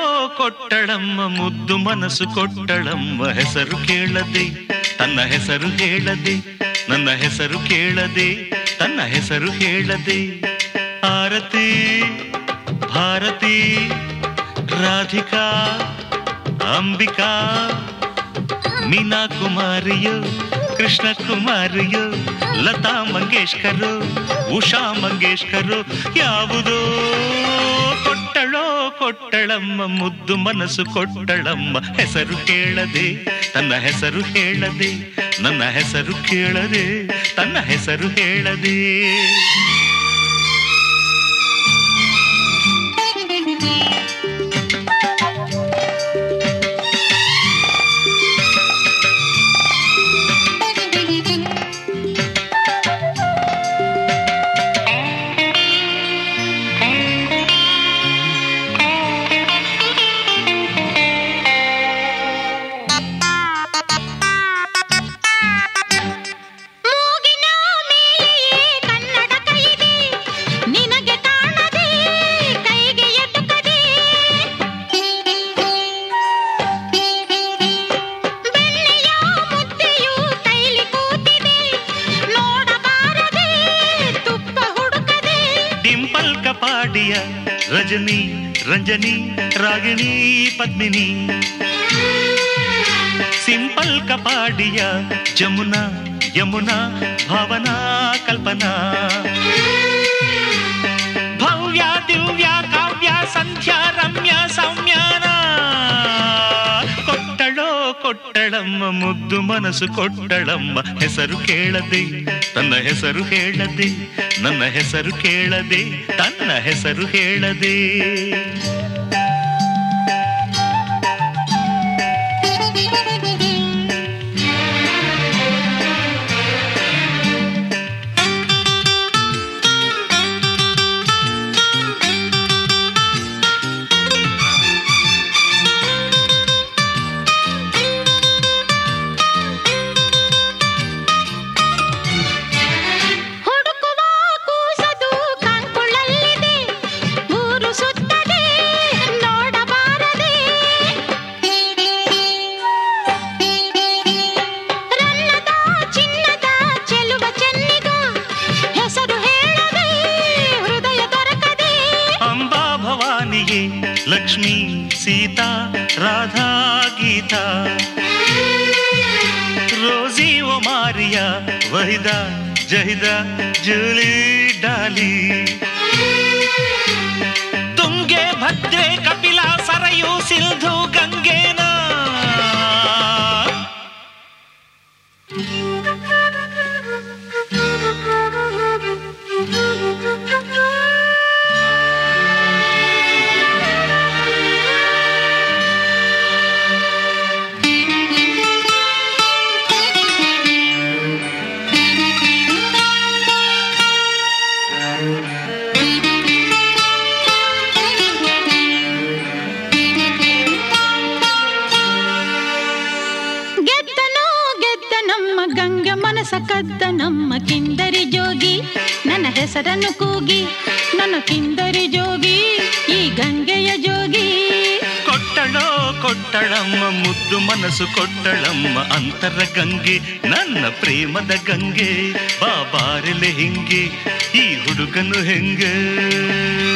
ಕೊಟ್ಟಳಮ್ಮ ಮುದ್ದು ಮನಸ್ಸು ಕೊಟ್ಟಳಮ್ಮ ಹೆಸರು ಕೇಳದೆ ತನ್ನ ಹೆಸರು ಹೇಳದೆ ನನ್ನ ಹೆಸರು ಕೇಳದೆ ತನ್ನ ಹೆಸರು ಹೇಳದೆ ಆರತಿ ಭಾರತಿ ರಾಧಿಕಾ ಅಂಬಿಕಾ ಮೀನಾ ಕುಮಾರಿಯು ಕೃಷ್ಣ ಕುಮಾರಿಯು ಲತಾ ಮಂಗೇಶ್ಕರು ಉಷಾ ಮಂಗೇಶ್ಕರು ಯಾವುದೋ ಕೊಟ್ಟಳೋ ಕೊಟ್ಟಳಮ್ಮ ಮುದ್ದು ಮನಸ್ಸು ಕೊಟ್ಟಳಮ್ಮ ಹೆಸರು ಕೇಳದೆ ತನ್ನ ಹೆಸರು ಹೇಳದೆ ನನ್ನ ಹೆಸರು ಕೇಳದೆ ತನ್ನ ಹೆಸರು ಹೇಳದೆ ಮೂಗಿನ ಮೇಲೆಯೇ ಕನ್ನಡ ಕೈಗೆ ನಿನಗೆ ಕಾಣದೆ ಕೈಗೆ ಎಟುಕದೆ ಬೆಣ್ಣೆಯ ಮುದ್ದೆಯು ಕೈಲಿ ಕೂತಿದೆ ನೋಡಬಾರದೆ ತುಪ್ಪ ಹುಡುಕದೆ ಡಿಂಪಲ್ ಕಪಾಡಿಯ ರಜನಿ ರಂಜನಿ ರಾಗಿಣಿ ಪದ್ಮಿನಿ ಸಿಂಪಲ್ ಕಪಾಡಿಯ ಜಮುನಾ ಯಮುನಾ ಭಾವನಾ ಕಲ್ಪನಾ ಭವ್ಯ ದಿವ್ಯ ಕಾವ್ಯ ಸಂಧ್ಯಾ ರಮ್ಯ ಸೌಮ್ಯಾನ ಕೊಟ್ಟಳೋ ಕೊಟ್ಟಳಮ್ಮ ಮುದ್ದು ಮನಸ್ಸು ಕೊಟ್ಟಳಮ್ಮ ಹೆಸರು ಕೇಳದೆ ತನ್ನ ಹೆಸರು ಹೇಳದೆ ನನ್ನ ಹೆಸರು ಕೇಳದೆ ತನ್ನ ಹೆಸರು ಹೇಳದೆ ಹುಡುಕುವ ಕೂಸದು ಕಂಕುಳಲ್ಲಿದೆ ಊರು ಸುತ್ತದೆ ನೋಡಬಾರದೆ ರನ್ನದ ಚಿನ್ನದ ಚೆಲುವ ಚೆನ್ನಿಗ ಹೆಸರು ಹೇಳದೆ ಹೃದಯ ದೊರಕದೆ ಅಂಬಾ ಭವಾನಿಗೆ ಲಕ್ಷ್ಮೀ ಸೀತಾ ರಾಧಾ ಗೀತಾ ರೋಸಿ ಒಮಾರಿಯ ವಹಿದ ಜಹಿದ ಜೂಲಿ ಡಾಲಿ ತುಂಗೆ ಭದ್ರೆ ಕಪಿಲ ಸರಯು ಸಿಂಧು ಗಂಗೇನ ಗೆದ್ದನೋ ಗೆದ್ದ ನಮ್ಮ ಗಂಗೆ ಮನಸ ಕದ್ದ ನಮ್ಮ ಕಿಂದರಿ ಜೋಗಿ ನನ್ನ ಹೆಸರನ್ನು ಕೂಗಿ ನನ್ನ ಕಿಂದರಿ ಜೋಗಿ ಈ ಗಂಗೆಯ ಜೋಗಿ ಕೊಟ್ಟಳೋ ಕೊಟ್ಟಳಮ್ಮ ಮುದ್ದು ಮನಸ್ಸು ಕೊಟ್ಟಳಮ್ಮ ಅಂತರ ಗಂಗೆ ನನ್ನ ಪ್ರೇಮದ ಗಂಗೆ ಬಾಬಾರೆಲೆ ಹಿಂಗೆ ಈ ಹುಡುಗನು ಹೆಂಗೆ